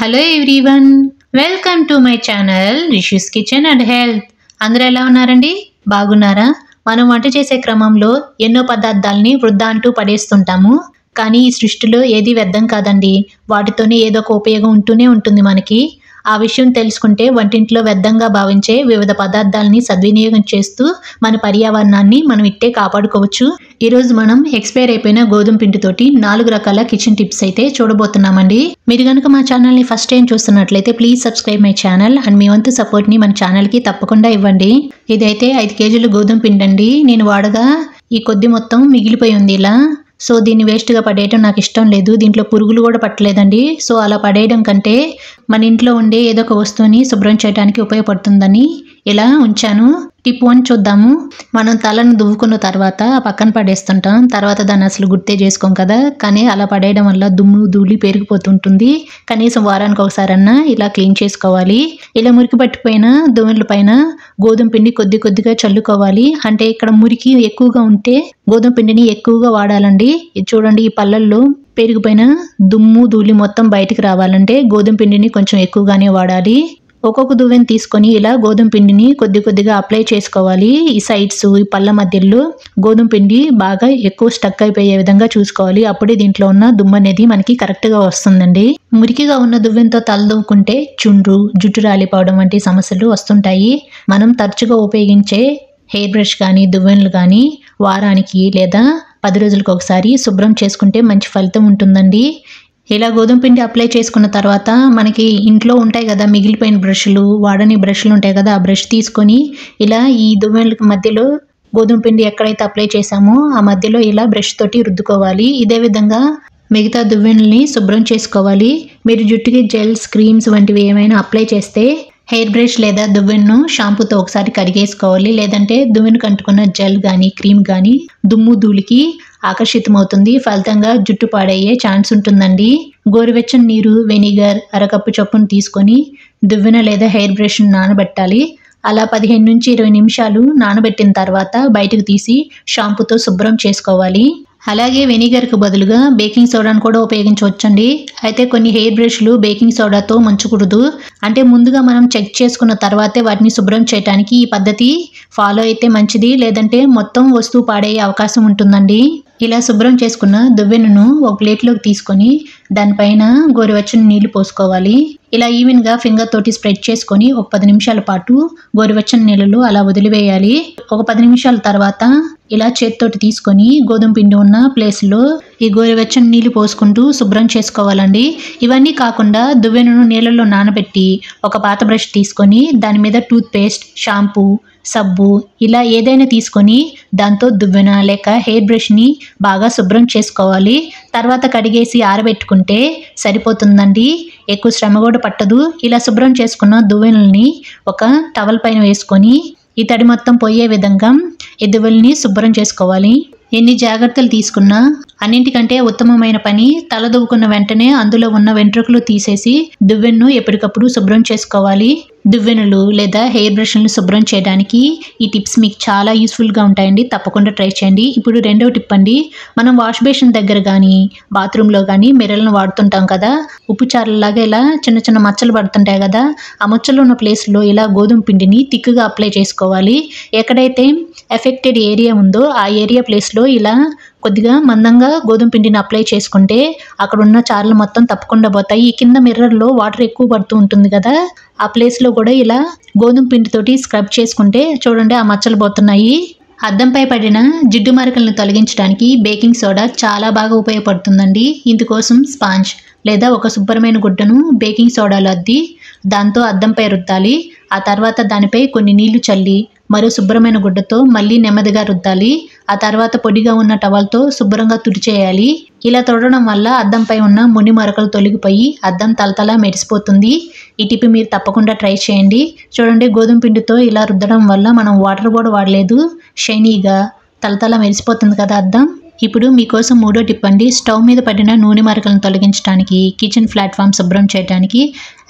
hello everyone welcome to my channel Rishi's kitchen and health అందరూ ఎలా ఉన్నారండి బాగున్నారా మనం వంట చేసే క్రమంలో ఎన్నో పదార్థాలని వృద్ధా అంటూ పడేస్తుంటాము కానీ ఈ సృష్టిలో ఏది వ్యర్థం కాదండి వాటితోనే ఏదో ఒక ఉపయోగం ఉంటూనే ఉంటుంది మనకి ఆ విషయం తెలుసుకుంటే వంటింట్లో వ్యర్థంగా భావించే వివిధ పదార్థాలని సద్వినియోగం చేస్తూ మన పర్యావరణాన్ని మనం ఇట్టే కాపాడుకోవచ్చు ఈరోజు మనం ఎక్స్పైర్ అయిపోయిన గోధుమ పిండితోటి నాలుగు రకాల కిచెన్ టిప్స్ అయితే చూడబోతున్నామండి మీరు కనుక మా ఛానల్ని ఫస్ట్ టైం చూస్తున్నట్లయితే please subscribe my channel and మీ వంతు సపోర్ట్ని మన ఛానల్కి తప్పకుండా ఇవ్వండి ఇదైతే ఐదు కేజీలు గోధుమ పిండి అండి నేను వాడగా ఈ కొద్ది మొత్తం మిగిలిపోయి ఉంది ఇలా సో దీన్ని వేస్ట్గా పడేయడం నాకు ఇష్టం లేదు దీంట్లో పురుగులు కూడా పట్టలేదండి సో అలా పడేయడం కంటే మన ఇంట్లో ఉండే ఏదో ఒక వస్తువుని శుభ్రం చేయడానికి ఉపయోగపడుతుందని ఇలా ఉంచాను టిప్ వన్ చూద్దాము మనం తలను దువ్వుకున్న తర్వాత పక్కన పడేస్తుంటాం తర్వాత దాన్ని అసలు గుర్తే చేసుకోం కదా కానీ అలా పడేయడం వల్ల దుమ్ము ధూళి పెరిగిపోతుంటుంది కనీసం వారానికి ఒకసారన్నా ఇలా క్లీన్ చేసుకోవాలి ఇలా మురికి పట్టిపోయిన దుమ్ముల పైన గోధుమ పిండి కొద్ది కొద్దిగా చల్లుకోవాలి అంటే ఇక్కడ మురికి ఎక్కువగా ఉంటే గోధుమ పిండిని ఎక్కువగా వాడాలండి ఇది చూడండి ఈ పళ్ళల్లో పెరిగిపోయిన దుమ్ము ధూళి మొత్తం బయటికి రావాలంటే గోధుమ పిండిని కొంచెం ఎక్కువగానే వాడాలి ఒక్కొక్క దువ్వెని తీసుకొని ఇలా గోధుమ పిండిని కొద్ది కొద్దిగా అప్లై చేసుకోవాలి ఈ సైడ్స్ ఈ పళ్ళ మధ్యలో గోధుమ పిండి బాగా ఎక్కువ స్టక్ అయిపోయే విధంగా చూసుకోవాలి అప్పుడే దీంట్లో ఉన్న దుమ్ము అనేది మనకి కరెక్ట్గా వస్తుందండి మురికిగా ఉన్న దువ్వెనతో తలదూకుంటే చుండ్రు జుట్టు రాలిపోవడం వంటి సమస్యలు వస్తుంటాయి మనం తరచుగా ఉపయోగించే హెయిర్ బ్రష్ కానీ దువ్వెనలు కానీ వారానికి లేదా పది రోజులకు ఒకసారి శుభ్రం చేసుకుంటే మంచి ఫలితం ఉంటుందండి ఇలా గోధుమ పిండి అప్లై చేసుకున్న తర్వాత మనకి ఇంట్లో ఉంటాయి కదా మిగిలిపోయిన బ్రష్లు వాడని బ్రష్లు ఉంటాయి కదా ఆ బ్రష్ తీసుకొని ఇలా ఈ దువ్వెనలకు మధ్యలో గోధుమ పిండి ఎక్కడైతే అప్లై చేసామో ఆ మధ్యలో ఇలా బ్రష్ తోటి రుద్దుకోవాలి ఇదే విధంగా మిగతా దువ్వెనల్ని శుభ్రం చేసుకోవాలి మీరు జుట్టుకి జెల్స్ క్రీమ్స్ వంటివి ఏమైనా అప్లై చేస్తే హెయిర్ బ్రష్ లేదా దువ్వెన్ను షాంపూతో ఒకసారి కడిగేసుకోవాలి లేదంటే దువ్వెనకు అంటుకున్న జెల్ కానీ క్రీమ్ కానీ దుమ్ము ధూళికి ఆకర్షితమవుతుంది ఫలితంగా జుట్టు పాడయ్యే ఛాన్స్ ఉంటుందండి గోరువెచ్చని నీరు వెనిగర్ అరకప్పు చొప్పున తీసుకొని దువ్వెన లేదా హెయిర్ బ్రష్ను నానబెట్టాలి అలా పదిహేను నుంచి ఇరవై నిమిషాలు నానబెట్టిన తర్వాత బయటకు తీసి షాంపూతో శుభ్రం చేసుకోవాలి అలాగే వెనిగర్కు బదులుగా బేకింగ్ సోడాను కూడా ఉపయోగించవచ్చండి అయితే కొన్ని హెయిర్ బ్రష్లు బేకింగ్ సోడాతో ముంచకూడదు అంటే ముందుగా మనం చెక్ చేసుకున్న తర్వాతే వాటిని శుభ్రం చేయడానికి ఈ పద్ధతి ఫాలో అయితే మంచిది లేదంటే మొత్తం వస్తువు పాడయ్యే అవకాశం ఉంటుందండి ఇలా శుభ్రం చేసుకున్న దువ్వెనను ఒక ప్లేట్లోకి తీసుకొని దానిపైన గోరువెచ్చని నీళ్లు పోసుకోవాలి ఇలా ఈవెన్గా ఫింగర్ తోటి స్ప్రెడ్ చేసుకొని ఒక పది నిమిషాల పాటు గోరువెచ్చని నీళ్ళలో అలా వదిలివేయాలి ఒక పది నిమిషాల తర్వాత ఇలా చేతితోటి తీసుకొని గోధుమ పిండి ఉన్న ప్లేస్లో ఈ గోరువెచ్చని నీళ్లు పోసుకుంటూ శుభ్రం చేసుకోవాలండి ఇవన్నీ కాకుండా దువ్వెనను నీళ్ళలో నానబెట్టి ఒక పాత బ్రష్ తీసుకొని దాని మీద టూత్ పేస్ట్ షాంపూ సబ్బు ఇలా ఏదైనా తీసుకొని దాంతో దువ్వెన లేక హెయిర్ బ్రష్ని బాగా శుభ్రం చేసుకోవాలి తర్వాత కడిగేసి ఆరబెట్టుకుంటే సరిపోతుందండి ఎక్కువ శ్రమ కూడా పట్టదు ఇలా శుభ్రం చేసుకున్న దువ్వెనల్ని ఒక టవల్ పైన వేసుకొని ఈ తడి మొత్తం పోయే విధంగా ఈ దువ్వెల్ని శుభ్రం చేసుకోవాలి ఎన్ని జాగ్రత్తలు తీసుకున్నా అన్నింటికంటే ఉత్తమమైన పని తల దువ్వుకున్న వెంటనే అందులో ఉన్న వెంట్రుకలు తీసేసి దువ్వెన్ను ఎప్పటికప్పుడు శుభ్రం చేసుకోవాలి దువ్వెనలు లేదా హెయిర్ బ్రష్లను శుభ్రం చేయడానికి ఈ టిప్స్ మీకు చాలా యూస్ఫుల్గా ఉంటాయండి తప్పకుండా ట్రై చేయండి ఇప్పుడు రెండవ టిప్ అండి మనం వాష్ బేసిన్ దగ్గర కానీ బాత్రూంలో కానీ మిర్రర్లను వాడుతుంటాం కదా ఉప్పు చారలాగా ఇలా చిన్న చిన్న మచ్చలు పడుతుంటాయి కదా ఆ మచ్చలు ఉన్న ప్లేస్లో ఇలా గోధుమ పిండిని తిక్కుగా అప్లై చేసుకోవాలి ఎక్కడైతే ఎఫెక్టెడ్ ఏరియా ఉందో ఆ ఏరియా ప్లేస్లో ఇలా కొద్దిగా మందంగా గోధుమ పిండిని అప్లై చేసుకుంటే అక్కడ ఉన్న చారలు మొత్తం తప్పకుండా పోతాయి ఈ కింద మిర్రర్లో వాటర్ ఎక్కువ పడుతూ ఉంటుంది కదా ఆ ప్లేస్లో కూడా ఇలా గోధుమ పిండితోటి స్క్రబ్ చేసుకుంటే చూడండి ఆ మచ్చలు పోతున్నాయి అద్దంపై పడిన జిడ్డు మరకలను తొలగించడానికి బేకింగ్ సోడా చాలా బాగా ఉపయోగపడుతుందండి ఇందుకోసం స్పాంజ్ లేదా ఒక శుభ్రమైన గుడ్డను బేకింగ్ సోడాలో అద్ది దాంతో అద్దంపై రుద్దాలి ఆ తర్వాత దానిపై కొన్ని నీళ్లు చల్లి మరో శుభ్రమైన గుడ్డతో మళ్ళీ నెమ్మదిగా రుద్దాలి ఆ తర్వాత పొడిగా ఉన్న టవల్తో శుభ్రంగా తుడిచేయాలి ఇలా తొడడం వల్ల అద్దంపై ఉన్న ముని మరకలు తొలగిపోయి అద్దం తలతలా మెరిసిపోతుంది ఈ టిప్ మీరు తప్పకుండా ట్రై చేయండి చూడండి గోధుమ పిండితో ఇలా రుద్దడం వల్ల మనం వాటర్ కూడా వాడలేదు షైనీగా తలతలా మెరిసిపోతుంది కదా అద్దం ఇప్పుడు మీకోసం మూడో టిప్ అండి స్టవ్ మీద పడిన నూనె మరకలను తొలగించడానికి కిచెన్ ప్లాట్ఫామ్ శుభ్రం చేయడానికి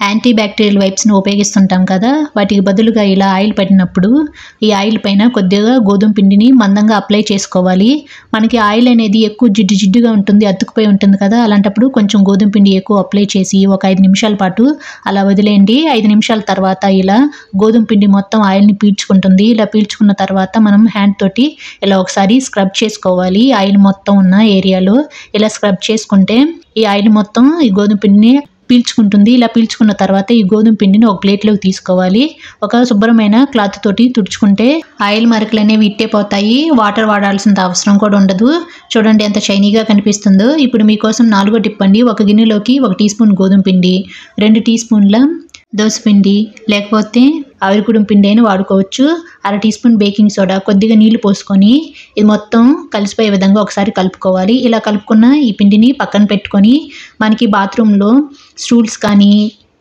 యాంటీ బ్యాక్టీరియల్ వైప్స్ని ఉపయోగిస్తుంటాం కదా వాటికి బదులుగా ఇలా ఆయిల్ పెట్టినప్పుడు ఈ ఆయిల్ పైన కొద్దిగా గోధుమ పిండిని మందంగా అప్లై చేసుకోవాలి మనకి ఆయిల్ అనేది ఎక్కువ జిడ్డు జిడ్డుగా ఉంటుంది అతుకుపోయి ఉంటుంది కదా అలాంటప్పుడు కొంచెం గోధుమ పిండి ఎక్కువ అప్లై చేసి ఒక ఐదు నిమిషాల పాటు అలా వదిలేయండి ఐదు నిమిషాల తర్వాత ఇలా గోధుమ పిండి మొత్తం ఆయిల్ని పీల్చుకుంటుంది ఇలా పీల్చుకున్న తర్వాత మనం హ్యాండ్ తోటి ఇలా ఒకసారి స్క్రబ్ చేసుకోవాలి ఆయిల్ మొత్తం ఉన్న ఏరియాలో ఇలా స్క్రబ్ చేసుకుంటే ఈ ఆయిల్ మొత్తం ఈ గోధుమ పిండిని పీల్చుకుంటుంది ఇలా పీల్చుకున్న తర్వాత ఈ గోధుమ పిండిని ఒక ప్లేట్లోకి తీసుకోవాలి ఒక శుభ్రమైన క్లాత్ తోటి తుడుచుకుంటే ఆయిల్ మరకలు అనేవి ఇట్టే పోతాయి వాటర్ వాడాల్సిన అవసరం కూడా ఉండదు చూడండి ఎంత షైనీగా కనిపిస్తుందో ఇప్పుడు మీకోసం నాలుగో టిప్ అండి ఒక గిన్నెలోకి ఒక టీ స్పూన్ గోధుమ పిండి రెండు టీ స్పూన్ల దోసపిండి లేకపోతే ఆవిరికుడుం పిండి అయినా వాడుకోవచ్చు అర టీ స్పూన్ బేకింగ్ సోడా కొద్దిగా నీళ్లు పోసుకొని ఇది మొత్తం కలిసిపోయే విధంగా ఒకసారి కలుపుకోవాలి ఇలా కలుపుకున్న ఈ పిండిని పక్కన పెట్టుకొని మనకి బాత్రూంలో స్టూల్స్ కానీ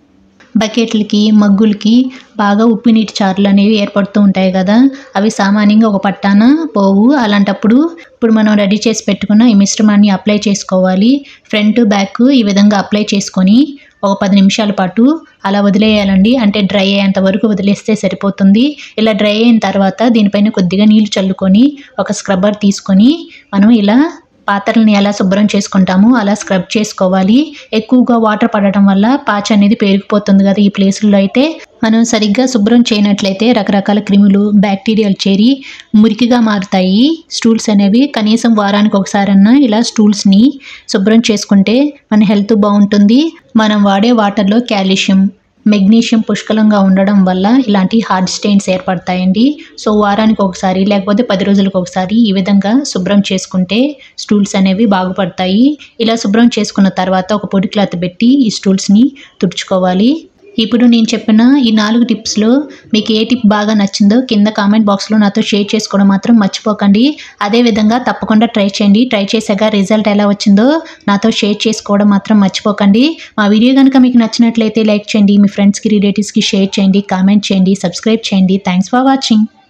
బకెట్లకి మగ్గులకి బాగా ఉప్పు నీటి చారులు అనేవి ఏర్పడుతూ ఉంటాయి కదా అవి సామాన్యంగా ఒక పట్టాన పోవు అలాంటప్పుడు ఇప్పుడు మనం రెడీ చేసి పెట్టుకున్న ఈ మిశ్రమాన్ని అప్లై చేసుకోవాలి ఫ్రంట్ బ్యాక్ ఈ విధంగా అప్లై చేసుకొని ఒక పది నిమిషాల పాటు అలా వదిలేయాలండి అంటే డ్రై అయ్యేంత వరకు వదిలేస్తే సరిపోతుంది ఇలా డ్రై అయిన తర్వాత దీనిపైన కొద్దిగా నీళ్లు చల్లుకొని ఒక స్క్రబ్బర్ తీసుకొని మనం ఇలా పాత్రలను ఎలా శుభ్రం చేసుకుంటామో అలా స్క్రబ్ చేసుకోవాలి ఎక్కువగా వాటర్ పడటం వల్ల పాచ అనేది పేరుకుపోతుంది కదా ఈ ప్లేసుల్లో అయితే మనం సరిగ్గా శుభ్రం చేయనట్లయితే రకరకాల క్రిములు బ్యాక్టీరియాలు చేరి మురికిగా మారుతాయి స్టూల్స్ అనేవి కనీసం వారానికి ఒకసారన్నా ఇలా స్టూల్స్ని శుభ్రం చేసుకుంటే మన హెల్త్ బాగుంటుంది మనం వాడే వాటర్లో కాల్షియం మెగ్నీషియం పుష్కలంగా ఉండడం వల్ల ఇలాంటి హార్డ్ స్టెయిన్స్ ఏర్పడతాయండి సో వారానికి ఒకసారి లేకపోతే పది రోజులకు ఒకసారి ఈ విధంగా శుభ్రం చేసుకుంటే స్టూల్స్ అనేవి బాగుపడతాయి ఇలా శుభ్రం చేసుకున్న తర్వాత ఒక పొడి క్లాత్ పెట్టి ఈ స్టూల్స్ని తుడుచుకోవాలి ఇప్పుడు నేను చెప్పిన ఈ నాలుగు టిప్స్లో మీకు ఏ టిప్ బాగా నచ్చిందో కింద కామెంట్ బాక్స్లో నాతో షేర్ చేసుకోవడం మాత్రం మర్చిపోకండి అదేవిధంగా తప్పకుండా ట్రై చేయండి ట్రై చేశాక రిజల్ట్ ఎలా వచ్చిందో నాతో షేర్ చేసుకోవడం మాత్రం మర్చిపోకండి మా వీడియో కనుక మీకు నచ్చినట్లయితే లైక్ చేయండి మీ ఫ్రెండ్స్కి రిలేటివ్స్కి షేర్ చేయండి కామెంట్ చేయండి సబ్స్క్రైబ్ చేయండి థ్యాంక్స్ ఫర్ వాచింగ్